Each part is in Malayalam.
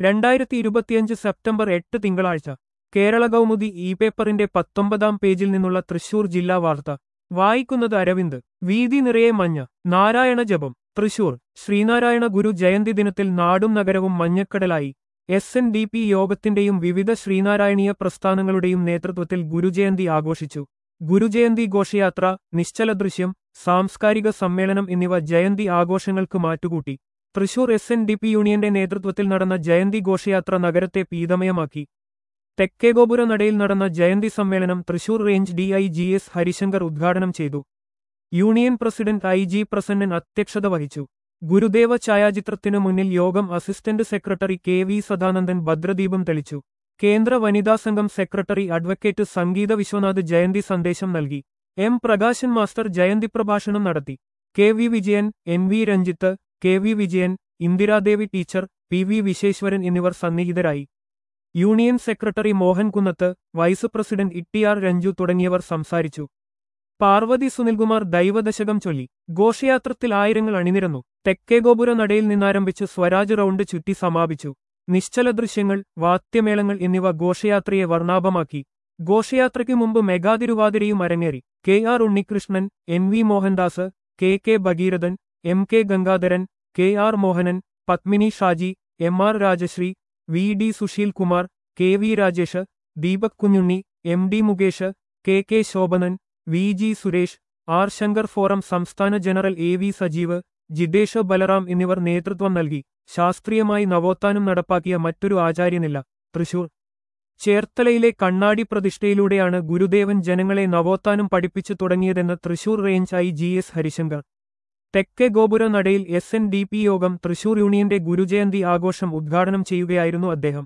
രണ്ടായിരത്തി ഇരുപത്തിയഞ്ച് സെപ്റ്റംബർ എട്ട് തിങ്കളാഴ്ച കേരള കൗമുദി ഇ പേപ്പറിന്റെ പത്തൊമ്പതാം പേജിൽ നിന്നുള്ള തൃശൂർ ജില്ലാ വാർത്ത വായിക്കുന്നത് അരവിന്ദ് വീതി നിറയെ മഞ്ഞ നാരായണ ജപം തൃശൂർ ശ്രീനാരായണ ഗുരു ജയന്തി ദിനത്തിൽ നാടും നഗരവും മഞ്ഞക്കടലായി എസ് എൻ ഡി പി യോഗത്തിന്റെയും വിവിധ ശ്രീനാരായണീയ പ്രസ്ഥാനങ്ങളുടെയും നേതൃത്വത്തിൽ ഗുരുജയന്തി ആഘോഷിച്ചു ഗുരുജയന്തി ഘോഷയാത്ര നിശ്ചല ദൃശ്യം സാംസ്കാരിക സമ്മേളനം എന്നിവ ജയന്തി ആഘോഷങ്ങൾക്ക് മാറ്റുകൂട്ടി Thrissur S N D P യൂണിയന്റെ നേതൃത്വത്തിൽ നടന്ന ജയന്തി ഘോഷയാത്ര നഗരത്തെ പീതമയമാക്കി തെക്കേഗോപുര നടയിൽ നടന്ന ജയന്തി സമ്മേളനം Thrissur range D I G S Harishankar ഉദ്ഘാടനം ചെയ്തു union president I G Prasannan അധ്യക്ഷത വഹിച്ചു ഗുരുദേവ ഛായാചിത്രത്തിനു മുന്നിൽ യോഗം assistant secretary K V Sadanandan ഭദ്രദീപം തെളിച്ചു കേന്ദ്ര വനിതാ സംഘം സെക്രട്ടറി അഡ്വക്കേറ്റ് സംഗീത വിശ്വനാഥ് ജയന്തി സന്ദേശം നൽകി എം പ്രകാശൻ മാസ്റ്റർ ജയന്തി പ്രഭാഷണം നടത്തി K V Vijayan N V Ranjith K V Vijayan Indiradevi teacher P V Visweswaran എന്നിവർ സന്നിഹിതരായി union secretary Mohan Kunnath vice president ഇട്ടിയാർ Ranju തുടങ്ങിയവർ സംസാരിച്ചു പാർവതി സുനിൽകുമാർ ദൈവദശകം ചൊല്ലി ഘോഷയാത്രത്തിൽ ആയിരങ്ങൾ അണിനിരന്നു തെക്കേഗോപുര നടയിൽ നിന്നാരംഭിച്ച് സ്വരാജ് റൗണ്ട് ചുറ്റി സമാപിച്ചു നിശ്ചല ദൃശ്യങ്ങൾ വാദ്യമേളങ്ങൾ എന്നിവ ഘോഷയാത്രയെ വർണ്ണാഭമാക്കി ഘോഷയാത്രയ്ക്ക് മുമ്പ് മെഗാതിരുവാതിരയും അരങ്ങേറി K R Unnikrishnan N V Mohandas K K Bhageerathan M K Gangadharan K R Mohanan Padmini Shaji M R Rajasree V D Susheel Kumar K V Rajesh Deepak Kunjunni M D Mukesh K K Shobhanan V G Suresh R Shankar forum സംസ്ഥാന general A V Sajeev Jithesh Balaram എന്നിവർ നേതൃത്വം നൽകി ശാസ്ത്രീയമായി നവോത്ഥാനം നടപ്പാക്കിയ മറ്റൊരു ആചാര്യനില്ല തൃശൂർ ചേർത്തലയിലെ കണ്ണാടി പ്രതിഷ്ഠയിലൂടെയാണ് ഗുരുദേവൻ ജനങ്ങളെ നവോത്ഥാനം പഠിപ്പിച്ചു തുടങ്ങിയതെന്ന് Thrissur range I G S Harishankar തെക്കേ ഗോപുര നടയിൽ എസ് എൻ ഡി പി യോഗം തൃശൂർ യൂണിയന്റെ ഗുരുജയന്തി ആഘോഷം ഉദ്ഘാടനം ചെയ്യുകയായിരുന്നു അദ്ദേഹം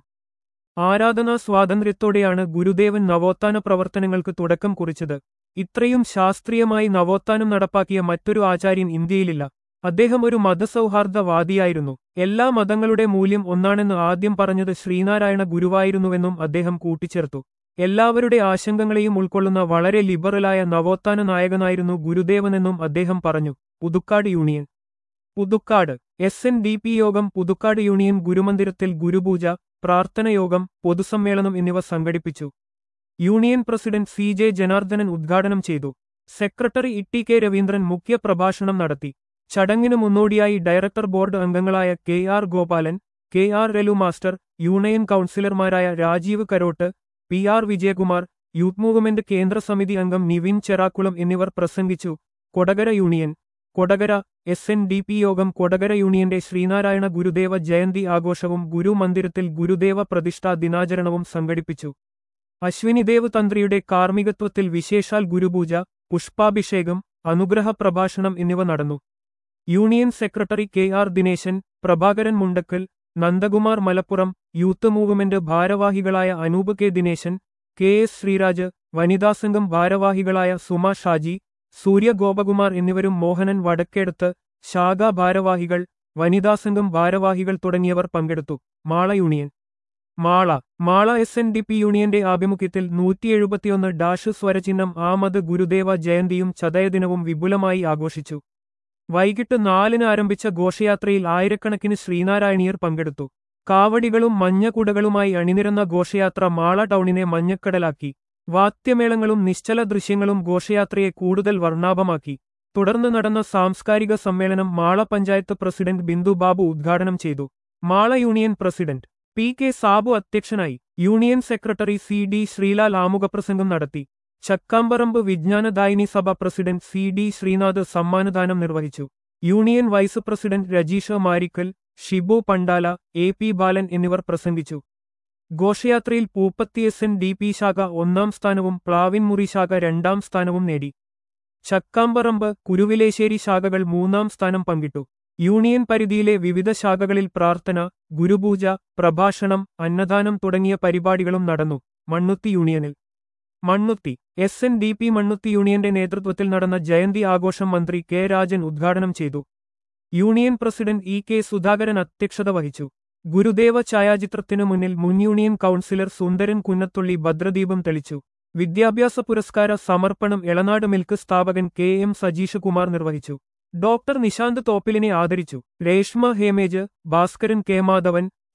ആരാധനാ സ്വാതന്ത്ര്യത്തോടെയാണ് ഗുരുദേവൻ നവോത്ഥാന പ്രവർത്തനങ്ങൾക്ക് തുടക്കം കുറിച്ചത് ഇത്രയും ശാസ്ത്രീയമായി നവോത്ഥാനം നടപ്പാക്കിയ മറ്റൊരു ആചാര്യൻ ഇന്ത്യയിലില്ല അദ്ദേഹം ഒരു മതസൗഹാർദ്ദവാദിയായിരുന്നു എല്ലാ മതങ്ങളുടെ മൂല്യം ഒന്നാണെന്ന് ആദ്യം പറഞ്ഞത് ശ്രീനാരായണ ഗുരുവായിരുന്നുവെന്നും അദ്ദേഹം കൂട്ടിച്ചേർത്തു എല്ലാവരുടെ ആശങ്കകളെയും ഉൾക്കൊള്ളുന്ന വളരെ ലിബറലായ നവോത്ഥാന നായകനായിരുന്നു ഗുരുദേവനെന്നും അദ്ദേഹം പറഞ്ഞു Puthukkad union Puthukkad S N D P യോഗം പുതുക്കാട് യൂണിയൻ ഗുരുമന്ദിരത്തിൽ ഗുരുപൂജ പ്രാർത്ഥനയോഗം പൊതുസമ്മേളനം എന്നിവ സംഘടിപ്പിച്ചു union president C J Janardhanan ഉദ്ഘാടനം ചെയ്തു സെക്രട്ടറി ഇ കെ രവീന്ദ്രൻ മുഖ്യപ്രഭാഷണം നടത്തി ചടങ്ങിന് മുന്നോടിയായി ഡയറക്ടർ ബോർഡ് അംഗങ്ങളായ K R Gopalan K R രലു മാസ്റ്റർ യൂണിയൻ കൌൺസിലർമാരായ Rajeev Karott P R Vijayakumar youth movement കേന്ദ്ര സമിതി അംഗം നിവിൻ ചെറാക്കുളം എന്നിവർ പ്രസംഗിച്ചു Kodakara union Kodakara S N D P യോഗം കൊടകര യൂണിയന്റെ ശ്രീനാരായണ ഗുരുദേവ ജയന്തി ആഘോഷവും ഗുരുമന്ദിരത്തിൽ ഗുരുദേവ പ്രതിഷ്ഠാ ദിനാചരണവും സംഘടിപ്പിച്ചു അശ്വിനിദേവ് തന്ത്രിയുടെ കാർമ്മികത്വത്തിൽ വിശേഷാൽ ഗുരുപൂജ പുഷ്പാഭിഷേകം അനുഗ്രഹ പ്രഭാഷണം എന്നിവ നടന്നു union secretary K R Dineshan Prabhakaran Mundakkal Nandakumar Malappuram youth movement ഭാരവാഹികളായ Anoop K Dineshan K S Sreeraj വനിതാസംഘം ഭാരവാഹികളായ സുമ ഷാജി സൂര്യ ഗോപകുമാർ എന്നിവരും മോഹനൻ വടക്കേടത്ത് ശാഖാ ഭാരവാഹികൾ വനിതാസംഘം ഭാരവാഹികൾ തുടങ്ങിയവർ പങ്കെടുത്തു Mala union Mala Mala S N D P യൂണിയന്റെ ആഭിമുഖ്യത്തിൽ നൂറ്റി എഴുപത്തിയൊന്ന് ഡാഷ് സ്വരചിഹ്നം ആമത് ഗുരുദേവ ജയന്തിയും ചതയദിനവും വിപുലമായി ആഘോഷിച്ചു വൈകിട്ട് നാലിന് ആരംഭിച്ച ഘോഷയാത്രയിൽ ആയിരക്കണക്കിന് ശ്രീനാരായണീയർ പങ്കെടുത്തു കാവടികളും മഞ്ഞക്കുടകളുമായി അണിനിരന്ന ഘോഷയാത്ര മാള ടൗണിനെ മഞ്ഞക്കടലാക്കി വാദ്യമേളങ്ങളും നിശ്ചല ദൃശ്യങ്ങളും ഘോഷയാത്രയെ കൂടുതൽ വർണ്ണാഭമാക്കി തുടർന്ന് നടന്ന സാംസ്കാരിക സമ്മേളനം മാള പഞ്ചായത്ത് പ്രസിഡന്റ് ബിന്ദു ബാബു ഉദ്ഘാടനം ചെയ്തു Mala union president P K Sabu അധ്യക്ഷനായി union secretary C D Sreelal ആമുഖപ്രസംഗം നടത്തി Chakkamparambu Vijnanadayini Sabha president C D Sreenath സമ്മാനദാനം നിർവഹിച്ചു union vice president Rajeesha Marikkal Shibu Pandala A P Balan എന്നിവർ പ്രസംഗിച്ചു ഘോഷയാത്രയിൽ Pooppathi S N D P ശാഖ ഒന്നാം സ്ഥാനവും പ്ലാവിൻമുറി ശാഖ രണ്ടാം സ്ഥാനവും നേടി ചക്കാമ്പറമ്പ് കുരുവിലേശ്ശേരി ശാഖകൾ മൂന്നാം സ്ഥാനം പങ്കിട്ടു യൂണിയൻ പരിധിയിലെ വിവിധ ശാഖകളിൽ പ്രാർത്ഥന ഗുരുപൂജ പ്രഭാഷണം അന്നദാനം തുടങ്ങിയ പരിപാടികളും നടന്നു മണ്ണുത്തി യൂണിയനിൽ Mannuthy S N D P Mannuthy യൂണിയന്റെ നേതൃത്വത്തിൽ നടന്ന ജയന്തി ആഘോഷം മന്ത്രി കെ രാജൻ ഉദ്ഘാടനം ചെയ്തു union president E K Sudhakaran അധ്യക്ഷത വഹിച്ചു ഗുരുദേവ ഛായാചിത്രത്തിനു മുന്നിൽ മുൻ യൂണിയൻ കൌൺസിലർ സുന്ദരൻ കുന്നത്തുള്ളി ഭദ്രദീപം തെളിച്ചു വിദ്യാഭ്യാസ പുരസ്കാര സമർപ്പണം എളനാട് മിൽക്ക് സ്ഥാപകൻ കെ എം സജീഷ് കുമാർ നിർവഹിച്ചു ഡോക്ടർ നിശാന്ത് തോപ്പിലിനെ ആദരിച്ചു Reshma Hemej Bhaskaran K Madhavan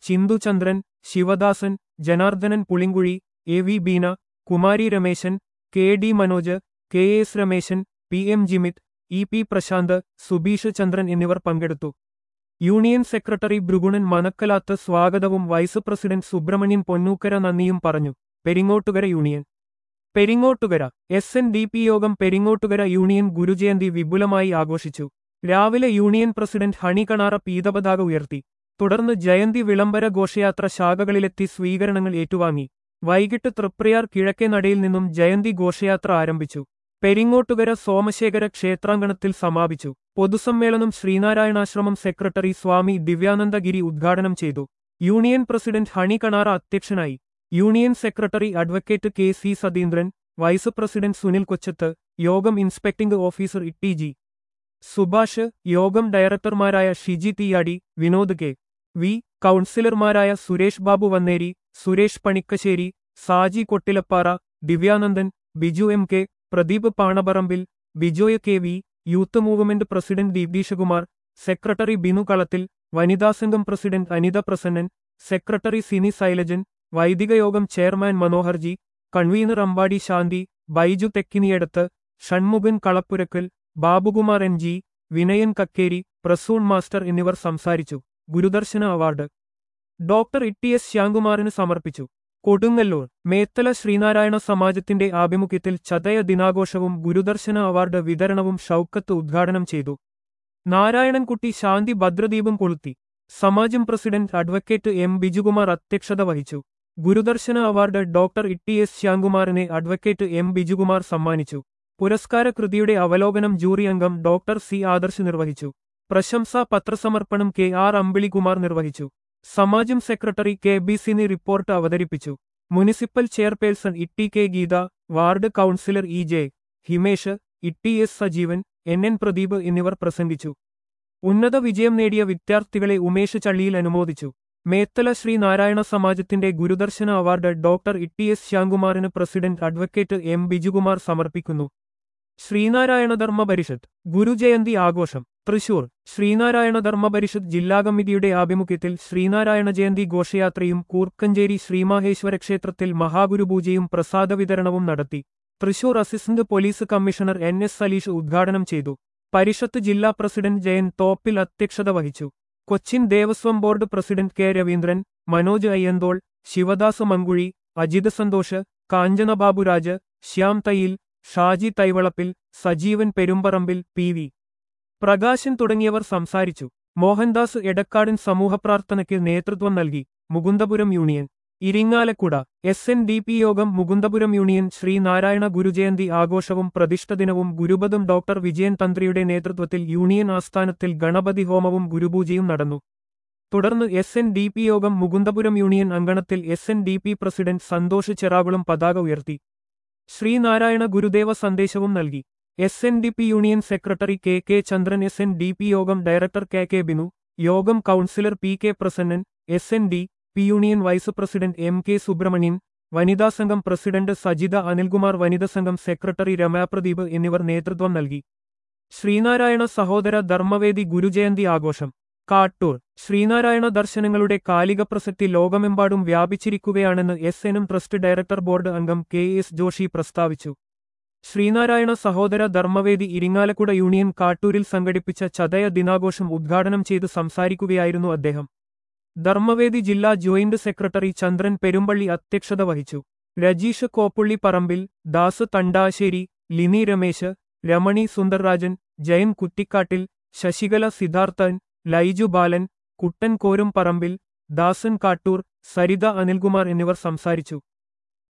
Chinthuchandran Sivadasan Janardhanan Pulinkuzhi A V Beena Kumari Rameshan K D Manoj K S Rameshan P M Jimith E P Prasanth Subeesh Chandran എന്നിവർ പങ്കെടുത്തു യൂണിയൻ സെക്രട്ടറി ഭൃഗുണൻ മനക്കലാത്ത് സ്വാഗതവും വൈസ് പ്രസിഡന്റ് സുബ്രഹ്മണ്യൻ പൊന്നൂക്കര നന്ദിയും പറഞ്ഞു Peringottukara union Peringottukara S N D P യോഗം പെരിങ്ങോട്ടുകര യൂണിയൻ ഗുരുജയന്തി വിപുലമായി ആഘോഷിച്ചു രാവിലെ യൂണിയൻ പ്രസിഡന്റ് ഹണി കണാറ പീതപതാക ഉയർത്തി തുടർന്ന് ജയന്തി വിളംബര ഘോഷയാത്ര ശാഖകളിലെത്തി സ്വീകരണങ്ങൾ ഏറ്റുവാങ്ങി വൈകിട്ട് തൃപ്രയാർ കിഴക്കേ നടയിൽ നിന്നും ജയന്തി ഘോഷയാത്ര ആരംഭിച്ചു പെരിങ്ങോട്ടുകര സോമശേഖര ക്ഷേത്രാങ്കണത്തിൽ സമാപിച്ചു പൊതുസമ്മേളനം ശ്രീനാരായണാശ്രമം സെക്രട്ടറി സ്വാമി ദിവ്യാനന്ദഗിരി ഉദ്ഘാടനം ചെയ്തു യൂണിയൻ പ്രസിഡന്റ് ഹണി കണാറ അധ്യക്ഷനായി union secretary advocate K C Satheendran vice president Sunil Kochath യോഗം inspecting officer E G Subhash യോഗം ഡയറക്ടർമാരായ ഷിജി തീയാടി വിനോദ് കെ വി കൗൺസിലർമാരായ Suresh Babu Vanneri Suresh Panikkassery Saji Kottilappara Divyanandan Biju M K Pradeep Panaparambil Bijoy K V youth movement president Deepeeshakumar secretary Binu Kalathil വനിതാ സംഘം പ്രസിഡന്റ് അനിത പ്രസന്നൻ സെക്രട്ടറി സിനി സൈലജൻ വൈദിക യോഗം chairman Manoharji convener Ambadi Santhi Baiju Thekkiniyadath Shanmukhan Kalappurakkal Babukumar N G Vinayan Kakkeri Prasoon master എന്നിവർ സംസാരിച്ചു ഗുരുദർശന award doctor E T S ശ്യാംകുമാറിന് സമർപ്പിച്ചു കൊടുങ്ങല്ലൂർ മേത്തല ശ്രീനാരായണ സമാജത്തിന്റെ ആഭിമുഖ്യത്തിൽ ചതയ ദിനാഘോഷവും ഗുരുദർശന അവാർഡ് വിതരണവും ഷൌക്കത്ത് ഉദ്ഘാടനം ചെയ്തു നാരായണൻകുട്ടി ശാന്തി ഭദ്രദീപം കൊളുത്തി സമാജം പ്രസിഡന്റ് അഡ്വക്കേറ്റ് എം ബിജുകുമാർ അധ്യക്ഷത വഹിച്ചു ഗുരുദർശന award doctor E T S ശ്യാംകുമാറിനെ അഡ്വക്കേറ്റ് എം ബിജുകുമാർ സമ്മാനിച്ചു പുരസ്കാര കൃതിയുടെ അവലോകനം ജൂറി അംഗം ഡോക്ടർ സി ആദർശ് നിർവഹിച്ചു പ്രശംസാ പത്രസമർപ്പണം കെ ആർ അമ്പിളികുമാർ നിർവഹിച്ചു സമാജം secretary K B Sini report അവതരിപ്പിച്ചു മുനിസിപ്പൽ ചെയർപേഴ്സൺ ഇട്ടി K Geetha ward councillor E J Himesh ഇട്ടി S Sajeevan N N Pradeep എന്നിവർ പ്രസംഗിച്ചു ഉന്നത വിജയം നേടിയ വിദ്യാർത്ഥികളെ ഉമേഷ് ചള്ളിയിൽ അനുമോദിച്ചു മേത്തല ശ്രീ നാരായണ സമാജത്തിന്റെ ഗുരുദർശന അവാർഡ് ഡോക്ടർ ഇട്ടി എസ് ശ്യാംകുമാറിന് പ്രസിഡന്റ് അഡ്വക്കേറ്റ് എം ബിജുകുമാർ സമർപ്പിക്കുന്നു ശ്രീനാരായണ ധർമ്മ പരിഷത്ത് ഗുരുജയന്തി ആഘോഷം തൃശൂർ ശ്രീനാരായണ ധർമ്മ പരിഷത്ത് ജില്ലാ കമ്മിറ്റിയുടെ ആഭിമുഖ്യത്തിൽ ശ്രീനാരായണ ജയന്തി ഘോഷയാത്രയും കൂർക്കഞ്ചേരി ശ്രീമാഹേശ്വര ക്ഷേത്രത്തിൽ മഹാഗുരുപൂജയും പ്രസാദ വിതരണവും നടത്തി Thrissur assistant police commissioner N S Saleesh ഉദ്ഘാടനം ചെയ്തു പരിഷത്ത് ജില്ലാ പ്രസിഡന്റ് ജയൻ തോപ്പിൽ അധ്യക്ഷത വഹിച്ചു Cochin Devaswom board president K Raveendran Manoj Ayyanthole Sivadas Mankuzhi Ajith Santhosh Kanchana Baburaj Shyam Thayyil Shaji Thaivalappil Sajeevan Perumparambil P V Prakashan തുടങ്ങിയവർ സംസാരിച്ചു മോഹൻദാസ് എടക്കാടൻ സമൂഹപ്രാർത്ഥനയ്ക്ക് നേതൃത്വം നൽകി Mukundapuram union Irinjalakuda S N D P യോഗം മുകുന്ദപുരം യൂണിയൻ ശ്രീനാരായണ ഗുരുജയന്തി ആഘോഷവും പ്രതിഷ്ഠദിനവും ഗുരുപദം ഡോക്ടർ വിജയൻ തന്ത്രിയുടെ നേതൃത്വത്തിൽ യൂണിയൻ ആസ്ഥാനത്തിൽ ഗണപതി ഹോമവും ഗുരുപൂജയും നടന്നു തുടർന്ന് എസ് എൻ ഡി പി യോഗം മുകുന്ദപുരം യൂണിയൻ അങ്കണത്തിൽ S N D P president Santhosh Cherakulam പതാക ഉയർത്തി ശ്രീനാരായണ ഗുരുദേവ സന്ദേശവും നൽകി S N D P union secretary K K Chandran S N D P യോഗം ഡയറക്ടർ കെ കെ ബിനു യോഗം councillor P K Prasannan S N D P union vice president M K Subramanian വനിതാ സംഘം പ്രസിഡന്റ് സജിത അനിൽകുമാർ വനിതാ സംഘം സെക്രട്ടറി രമാപ്രദീപ് എന്നിവർ നേതൃത്വം നൽകി ശ്രീനാരായണ സഹോദര ധർമ്മവേദി ഗുരുജയന്തി ആഘോഷം കാട്ടൂർ ശ്രീനാരായണ ദർശനങ്ങളുടെ കാലിക പ്രസക്തി ലോകമെമ്പാടും വ്യാപിച്ചിരിക്കുകയാണെന്ന് എസ് എനും ട്രസ്റ്റ് ഡയറക്ടർ ബോർഡ് അംഗം കെ എസ് ജോഷി പ്രസ്താവിച്ചു ശ്രീനാരായണ സഹോദര ധർമ്മവേദി ഇരിങ്ങാലക്കുട യൂണിയൻ കാട്ടൂരിൽ സംഘടിപ്പിച്ച ചതയ ദിനാഘോഷം ഉദ്ഘാടനം ചെയ്ത് സംസാരിക്കുകയായിരുന്നു അദ്ദേഹം ധർമ്മവേദി ജില്ലാ ജോയിന്റ് സെക്രട്ടറി ചന്ദ്രൻ പെരുമ്പള്ളി അധ്യക്ഷത വഹിച്ചു രജീഷ് കോപ്പുള്ളി പറമ്പിൽ ദാസ് തണ്ടാശ്ശേരി ലിനി രമേശ് രമണി സുന്ദർരാജൻ ജയൻ കുറ്റിക്കാട്ടിൽ ശശികല സിദ്ധാർത്ഥൻ ലൈജു ബാലൻ കുട്ടൻ കോരും പറമ്പിൽ ദാസൻ കാട്ടൂർ സരിത അനിൽകുമാർ എന്നിവർ സംസാരിച്ചു